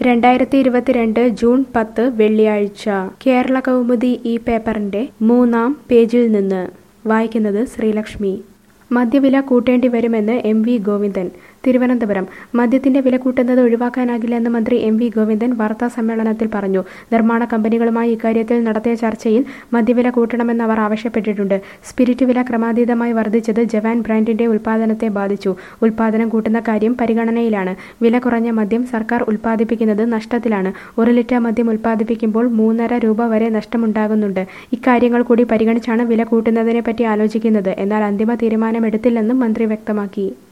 രണ്ടായിരത്തി ഇരുപത്തിരണ്ട് ജൂൺ പത്ത് വെള്ളിയാഴ്ച കേരള കൗമുദി ഈ പേപ്പറിന്റെ മൂന്നാം പേജിൽ നിന്ന് വായിക്കുന്നത് ശ്രീലക്ഷ്മി മദ്യവില കൂട്ടേണ്ടി വരുമെന്ന് എം വി ഗോവിന്ദൻ തിരുവനന്തപുരം മദ്യത്തിന്റെ വില കൂട്ടുന്നത് ഒഴിവാക്കാനാകില്ലെന്ന് മന്ത്രി എം വി ഗോവിന്ദൻ വാർത്താ സമ്മേളനത്തിൽ പറഞ്ഞു നിർമ്മാണ കമ്പനികളുമായി ഇക്കാര്യത്തിൽ നടത്തിയ ചർച്ചയിൽ മദ്യവില കൂട്ടണമെന്ന് അവർ ആവശ്യപ്പെട്ടിട്ടുണ്ട് സ്പിരിറ്റ് വില ക്രമാതീതമായി വർദ്ധിച്ചത് ജവാൻ ബ്രാൻഡിന്റെ ഉൽപ്പാദനത്തെ ബാധിച്ചു ഉൽപ്പാദനം കൂട്ടുന്ന കാര്യം പരിഗണനയിലാണ് വില കുറഞ്ഞ മദ്യം സർക്കാർ ഉൽപ്പാദിപ്പിക്കുന്നത് നഷ്ടത്തിലാണ് ഒരു ലിറ്റർ മദ്യം ഉൽപ്പാദിപ്പിക്കുമ്പോൾ മൂന്നര രൂപ വരെ നഷ്ടമുണ്ടാകുന്നുണ്ട് ഇക്കാര്യങ്ങൾ കൂടി പരിഗണിച്ചാണ് വില കൂട്ടുന്നതിനെ പറ്റി ആലോചിക്കുന്നത് എന്നാൽ അന്തിമ തീരുമാനമെടുത്തില്ലെന്നും മന്ത്രി വ്യക്തമാക്കി